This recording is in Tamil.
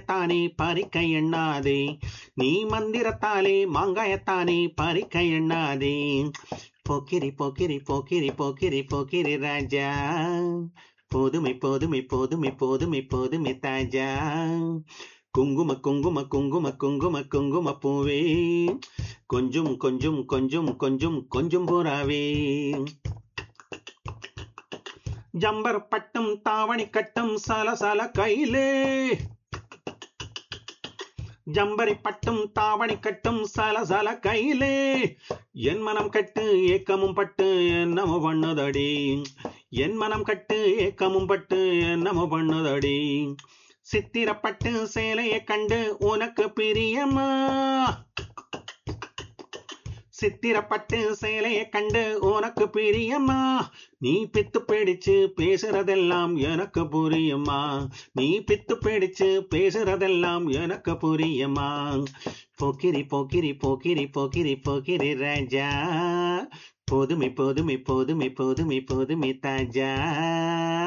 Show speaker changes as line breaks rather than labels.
மாங்காயத்தானே பறிக்க எண்ணாதே நீ மந்திரத்தாலே மாங்காயத்தானே பறிக்க எண்ணாதே போக்கிரி போக்கிரி போக்கிரி போக்கிரி போக்கிரி ராஜா போதுமை போதுமை போதுமை போதுமை போதுமை தாஜா குங்கும குங்கும குங்கும குங்கும குங்கும பூவே கொஞ்சம் கொஞ்சம் கொஞ்சம் கொஞ்சம் கொஞ்சம் புறாவே ஜம்பர் பட்டம் தாவணி கட்டம் சல சல கையிலே ஜம்பரி பட்டும் தாவணி கட்டும் சல சல கையிலே என் மனம் கட்டு ஏக்கமும் பட்டு என்னமோ பண்ணுதடி என் மனம் கட்டு ஏக்கமும் பட்டு என்னமோ பண்ணுதடி சித்திரப்பட்டு சேலையை கண்டு உனக்கு பிரியமா சித்திரப்பட்டு சேலையை கண்டு உனக்கு பிரியமா நீ பித்து பிடிச்சு பேசுறதெல்லாம் எனக்கு புரியுமா நீ பித்து பிடிச்சு பேசுறதெல்லாம் எனக்கு புரியுமா போக்கிரி போக்கிரி போக்கிரி போக்கிரி போக்கிரி ராஜா போதுமை போதுமை போதுமை போதுமை போதுமை தாஜா